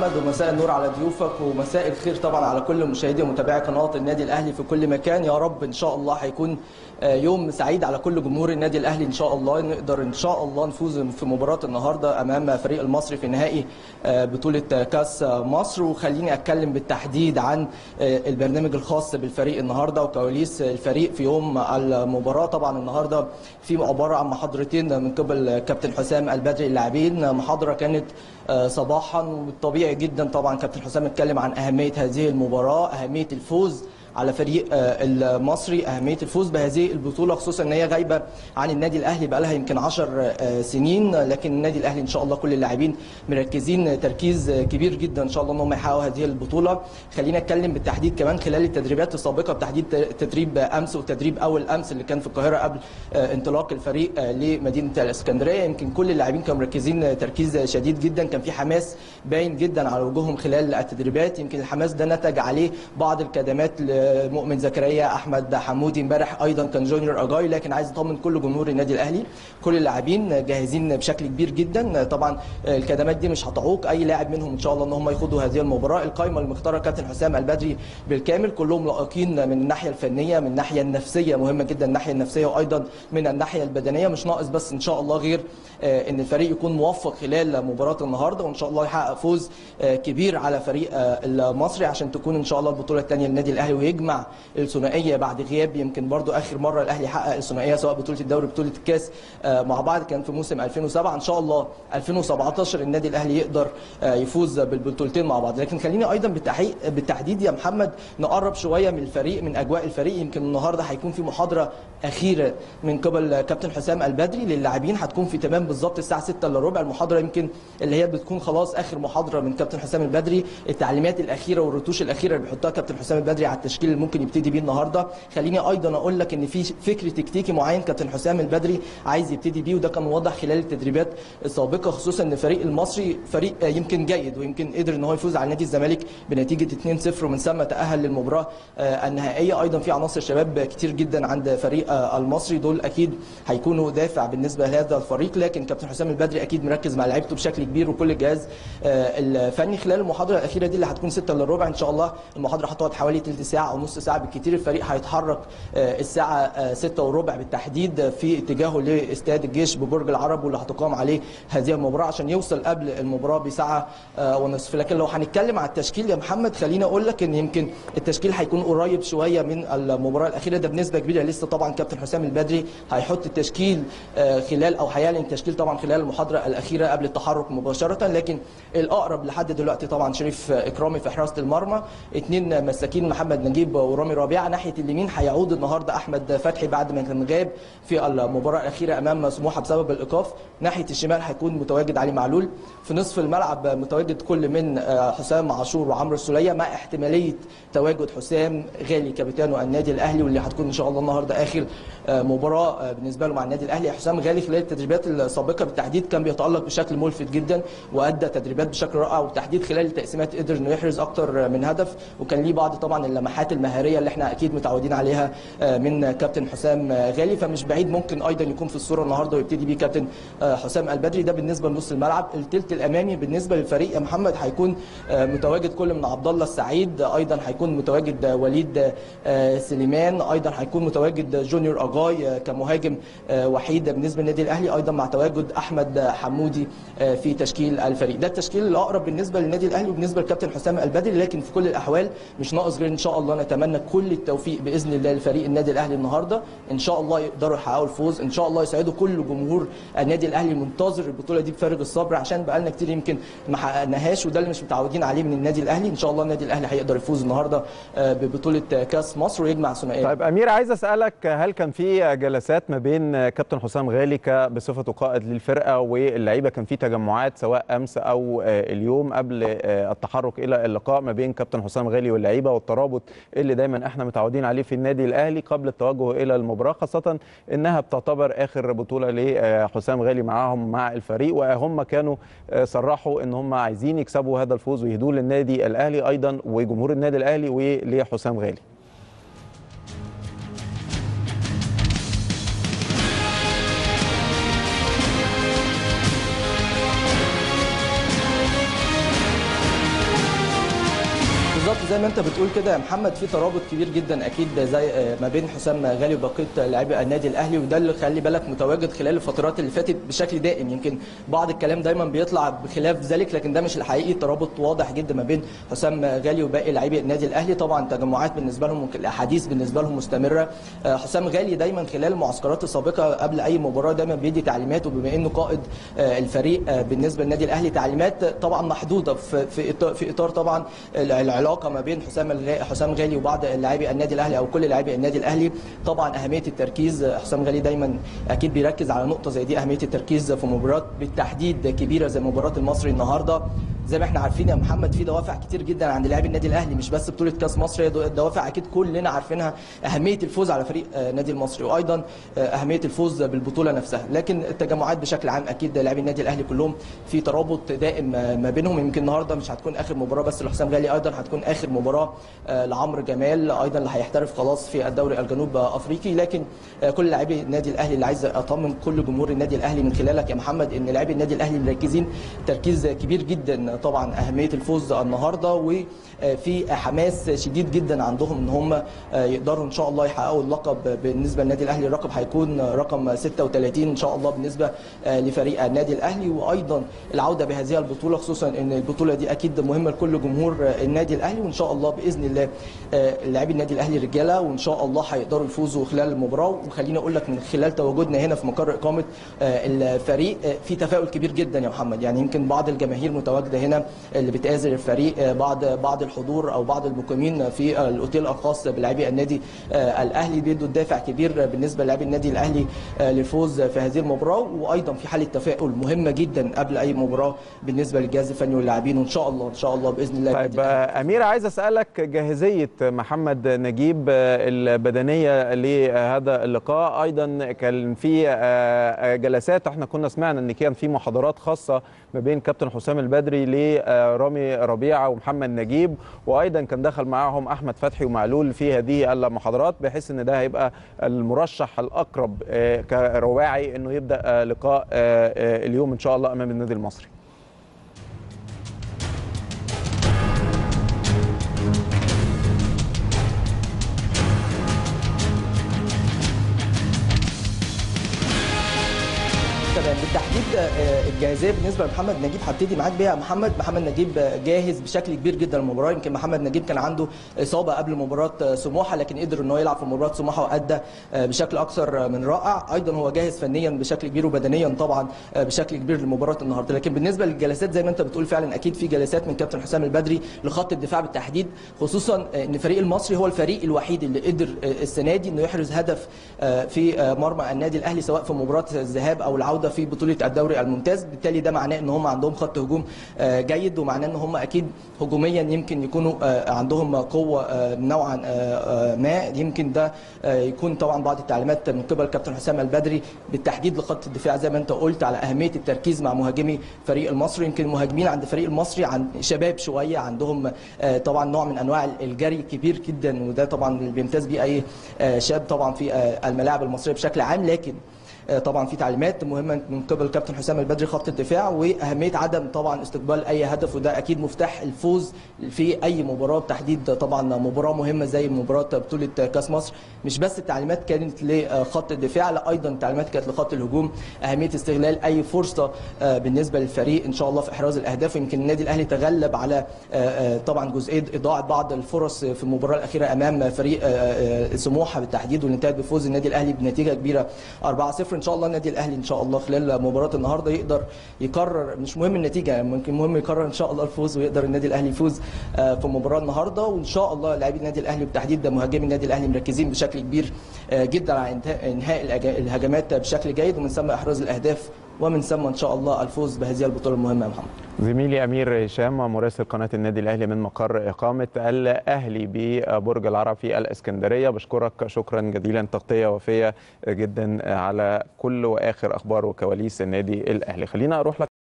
محمد ومساء النور على ضيوفك ومساء الخير طبعا على كل مشاهدي ومتابعي قناه النادي الاهلي في كل مكان يا رب ان شاء الله هيكون يوم سعيد على كل جمهور النادي الاهلي ان شاء الله نقدر ان شاء الله نفوز في مباراه النهارده امام فريق المصري في نهائي بطوله كاس مصر وخليني اتكلم بالتحديد عن البرنامج الخاص بالفريق النهارده وكواليس الفريق في يوم المباراه طبعا النهارده في عباره عن محاضرتين من قبل كابتن حسام البدري اللاعبين محاضره كانت صباحا والطبيعي جدا طبعا كابتن حسام اتكلم عن اهميه هذه المباراه اهميه الفوز على فريق المصري اهميه الفوز بهذه البطوله خصوصا ان هي غايبه عن النادي الاهلي بقى لها يمكن 10 سنين لكن النادي الاهلي ان شاء الله كل اللاعبين مركزين تركيز كبير جدا ان شاء الله ان هم يحققوا هذه البطوله خلينا اتكلم بالتحديد كمان خلال التدريبات السابقه بتحديد تدريب امس وتدريب اول امس اللي كان في القاهره قبل انطلاق الفريق لمدينه الاسكندريه يمكن كل اللاعبين كانوا مركزين تركيز شديد جدا كان في حماس باين جدا على وجوههم خلال التدريبات يمكن الحماس ده نتج عليه بعض الكدمات مؤمن زكريا احمد حمودي امبارح ايضا كان جونيور اجاي لكن عايز اطمن كل جمهور النادي الاهلي كل اللاعبين جاهزين بشكل كبير جدا طبعا الكدمات دي مش هتعوق اي لاعب منهم ان شاء الله ان هم يخوضوا هذه المباراه القائمه المختاره كابتن حسام البدري بالكامل كلهم لائقين من الناحيه الفنيه من الناحيه النفسيه مهمه جدا الناحيه النفسيه وايضا من الناحيه البدنيه مش ناقص بس ان شاء الله غير ان الفريق يكون موفق خلال مباراه النهارده وان شاء الله يحقق فوز كبير على فريق المصري عشان تكون ان شاء الله البطوله الثانيه للنادي الاهلي ويجمع الثنائيه بعد غياب يمكن برضو اخر مره الاهلي حقق الثنائيه سواء بطوله الدوري بطوله الكاس مع بعض كان في موسم 2007 ان شاء الله 2017 النادي الاهلي يقدر يفوز بالبطولتين مع بعض لكن خليني ايضا بالتحقيق بالتحديد يا محمد نقرب شويه من الفريق من اجواء الفريق يمكن النهارده هيكون في محاضره اخيره من قبل كابتن حسام البدري للاعبين هتكون في تمام بالظبط الساعه 6 الا ربع المحاضره يمكن اللي هي بتكون خلاص اخر محاضره من كابتن حسام البدري التعليمات الاخيره والرتوش الاخيره اللي بيحطها كابتن حسام البدري على التشكيل اللي ممكن يبتدي بيه النهارده خليني ايضا اقول لك ان في فكر تكتيكي معين كابتن حسام البدري عايز يبتدي بيه وده كان واضح خلال التدريبات السابقه خصوصا ان الفريق المصري فريق يمكن جيد ويمكن قدر ان هو يفوز على نادي الزمالك بنتيجه 2-0 ومن ثم تاهل للمباراه النهائيه ايضا في عناصر شباب كتير جدا عند فريق المصري دول اكيد هيكونوا دافع بالنسبه لهذا الفريق لكن كابتن حسام البدري اكيد مركز مع لعيبته بشكل كبير وكل الجهاز الفني خلال المحاضره الاخيره دي اللي هتكون 6 الا ربع ان شاء الله المحاضره هتقعد حوالي ثلث ساعه او نص ساعه بالكثير الفريق هيتحرك الساعه 6 وربع بالتحديد في اتجاهه لاستاد الجيش ببرج العرب واللي هتقام عليه هذه المباراه عشان يوصل قبل المباراه بساعه ونصف لكن لو هنتكلم على التشكيل يا محمد خليني اقول لك ان يمكن التشكيل هيكون قريب شويه من المباراه الاخيره ده بنسبه كبيره لسه طبعا كابتن حسام البدري هيحط التشكيل خلال او هيعلن التشكيل طبعا خلال المحاضره الاخيره قبل التحرك مباشره لكن الاقرب لحد دلوقتي طبعا شريف اكرامي في حراسه المرمى اثنين مساكين محمد نجيب ورامي ربيعه ناحيه اليمين هيعود النهارده احمد فتحي بعد ما كان غاب في المباراه الاخيره امام سموحه بسبب الايقاف ناحيه الشمال هيكون متواجد علي معلول في نصف الملعب متواجد كل من حسام عاشور وعمرو السوليه مع احتماليه تواجد حسام غالي كابتن النادي الاهلي واللي هتكون ان شاء الله النهارده اخر مباراه بالنسبه له مع النادي الاهلي حسام غالي خلال التدريبات السابقه بالتحديد كان بيتالق بشكل ملفت جدا وادى تدريبات بشكل رائع وبالتحديد خلال التقسيمات قدر انه يحرز اكتر من هدف وكان ليه بعض طبعا اللمحات المهاريه اللي احنا اكيد متعودين عليها من كابتن حسام غالي فمش بعيد ممكن ايضا يكون في الصوره النهارده ويبتدي بيه كابتن حسام البدري ده بالنسبه لنص الملعب الثلث الامامي بالنسبه للفريق يا محمد هيكون متواجد كل من عبد الله السعيد ايضا هيكون متواجد وليد سليمان ايضا هيكون متواجد جونيور اجاي كمهاجم وحيد بالنسبه للنادي الاهلي ايضا مع تواجد احمد حمودي في تشكيل الفريق ده التشكيل الاقرب بالنسبه للنادي الاهلي وبالنسبه لكابتن حسام البدري لكن في كل الاحوال مش ناقص غير ان شاء الله نتمنى كل التوفيق باذن الله لفريق النادي الاهلي النهارده ان شاء الله يقدروا يحققوا الفوز ان شاء الله يسعدوا كل جمهور النادي الاهلي منتظر البطوله دي بفارغ الصبر عشان بقالنا كتير يمكن ما حققناهاش وده اللي مش متعودين عليه من النادي الاهلي ان شاء الله النادي الاهلي هيقدر يفوز النهارده ببطوله كاس مصر ويجمع ثنائيه طيب امير عايز اسالك هل كان في جلسات ما بين كابتن حسام غالي بصفته قائد للفرقه واللعيبه كان في تجمعات سواء امس او اليوم قبل التحرك الى اللقاء ما بين كابتن حسام غالي واللعيبه والترابط اللي دايما احنا متعودين عليه في النادي الاهلي قبل التوجه الى المباراه خاصه انها بتعتبر اخر بطوله لحسام غالي معاهم مع الفريق وهم كانوا صرحوا ان هم عايزين يكسبوا هذا الفوز ويهدوه للنادي الاهلي ايضا وجمهور النادي الاهلي ولحسام غالي زي ما انت بتقول كده يا محمد في ترابط كبير جدا اكيد زي ما بين حسام غالي وبقيه لاعبي النادي الاهلي وده اللي خلي بالك متواجد خلال الفترات اللي فاتت بشكل دائم يمكن بعض الكلام دايما بيطلع بخلاف ذلك لكن ده مش الحقيقي ترابط واضح جدا ما بين حسام غالي وباقي لاعبي النادي الاهلي طبعا تجمعات بالنسبه لهم الاحاديث بالنسبه لهم مستمره حسام غالي دايما خلال المعسكرات السابقه قبل اي مباراه دايما بيدي تعليمات وبما انه قائد الفريق بالنسبه للنادي الاهلي تعليمات طبعا محدوده في في اطار, في إطار طبعا العلاقه ما بين حسام حسام غالي وبعض لاعبي النادي الاهلي او كل لاعبي النادي الاهلي طبعا اهميه التركيز حسام غالي دايما اكيد بيركز على نقطه زي دي اهميه التركيز في مباراه بالتحديد كبيره زي مباراه المصري النهارده زي ما احنا عارفين يا محمد في دوافع كتير جدا عند لاعبي النادي الاهلي مش بس بطوله كاس مصر هي دوافع اكيد كلنا عارفينها اهميه الفوز على فريق نادي المصري وايضا اهميه الفوز بالبطوله نفسها لكن التجمعات بشكل عام اكيد لاعبي النادي الاهلي كلهم في ترابط دائم ما بينهم يمكن النهارده مش هتكون اخر مباراه بس لحسام غالي ايضا هتكون اخر مباراه لعمرو جمال ايضا اللي هيحترف خلاص في الدوري الجنوب افريقي لكن كل لاعبي النادي الاهلي اللي عايز اطمن كل جمهور النادي الاهلي من خلالك يا محمد ان لاعبي النادي الاهلي مركزين تركيز كبير جدا طبعا اهميه الفوز النهارده وفي حماس شديد جدا عندهم ان هم يقدروا ان شاء الله يحققوا اللقب بالنسبه للنادي الاهلي الرقم هيكون رقم 36 ان شاء الله بالنسبه لفريق النادي الاهلي وايضا العوده بهذه البطوله خصوصا ان البطوله دي اكيد مهمه لكل جمهور النادي الاهلي وان شاء الله باذن الله لاعبي النادي الاهلي رجاله وان شاء الله هيقدروا يفوزوا خلال المباراه وخليني اقول لك من خلال تواجدنا هنا في مقر اقامه الفريق في تفاؤل كبير جدا يا محمد يعني يمكن بعض الجماهير متواجده هنا اللي بتآزر الفريق بعض بعض الحضور او بعض المقيمين في الاوتيل الخاص بلاعبي النادي الاهلي بيدوا دافع كبير بالنسبه للاعبي النادي الاهلي للفوز في هذه المباراه وايضا في حاله تفاؤل مهمه جدا قبل اي مباراه بالنسبه للجهاز الفني واللاعبين وان شاء الله ان شاء الله باذن الله طيب امير عايز اسالك جاهزيه محمد نجيب البدنيه لهذا اللقاء ايضا كان في جلسات احنا كنا سمعنا ان كان في محاضرات خاصه ما بين كابتن حسام البدري لرامي ربيعه ومحمد نجيب وايضا كان دخل معاهم احمد فتحي ومعلول في هذه المحاضرات بحيث ان ده هيبقى المرشح الاقرب كرواعي انه يبدا لقاء اليوم ان شاء الله امام النادي المصري بالتحديد الجاهزيه بالنسبه لمحمد نجيب هبتدي معاك بيها محمد محمد نجيب جاهز بشكل كبير جدا للمباراه يمكن محمد نجيب كان عنده اصابه قبل مباراه سموحه لكن قدر ان هو يلعب في مباراه سموحه وادى بشكل اكثر من رائع ايضا هو جاهز فنيا بشكل كبير وبدنيا طبعا بشكل كبير لمباراه النهارده لكن بالنسبه للجلسات زي ما انت بتقول فعلا اكيد في جلسات من كابتن حسام البدري لخط الدفاع بالتحديد خصوصا ان فريق المصري هو الفريق الوحيد اللي قدر السنه دي انه يحرز هدف في مرمى النادي الاهلي سواء في مباراه الذهاب او العوده في بطوله الدوري الممتاز بالتالي ده معناه ان هم عندهم خط هجوم جيد ومعناه ان هم اكيد هجوميا يمكن يكونوا عندهم قوه نوعا ما يمكن ده يكون طبعا بعض التعليمات من قبل كابتن حسام البدري بالتحديد لخط الدفاع زي ما انت قلت على اهميه التركيز مع مهاجمي فريق المصري يمكن المهاجمين عند فريق المصري عن شباب شويه عندهم طبعا نوع من انواع الجري كبير جدا وده طبعا اللي بيمتاز بيه اي شاب طبعا في الملاعب المصريه بشكل عام لكن طبعا في تعليمات مهمه من قبل كابتن حسام البدري خط الدفاع واهميه عدم طبعا استقبال اي هدف وده اكيد مفتاح الفوز في اي مباراه بتحديد طبعا مباراه مهمه زي مباراه بطوله كاس مصر مش بس التعليمات كانت لخط الدفاع لا ايضا التعليمات كانت لخط الهجوم اهميه استغلال اي فرصه بالنسبه للفريق ان شاء الله في احراز الاهداف يمكن النادي الاهلي تغلب على طبعا جزئيه اضاعه بعض الفرص في المباراه الاخيره امام فريق سموحه بالتحديد واللي انتهت بفوز النادي الاهلي بنتيجه كبيره 4-0 ان شاء الله النادي الاهلي ان شاء الله خلال مباراه النهارده يقدر يكرر مش مهم النتيجه ممكن مهم يكرر ان شاء الله الفوز ويقدر النادي الاهلي يفوز في مباراه النهارده وان شاء الله لاعبي النادي الاهلي بالتحديد مهاجمي النادي الاهلي مركزين بشكل كبير جدا على انهاء الهجمات بشكل جيد ومن ثم احراز الاهداف ومن ثم ان شاء الله الفوز بهذه البطوله المهمه يا محمد زميلي امير هشام مراسل قناه النادي الاهلي من مقر اقامه الاهلي ببرج العرب في الاسكندريه بشكرك شكرا جزيلا تغطيه وفيه جدا على كل واخر اخبار وكواليس النادي الاهلي خلينا اروح لك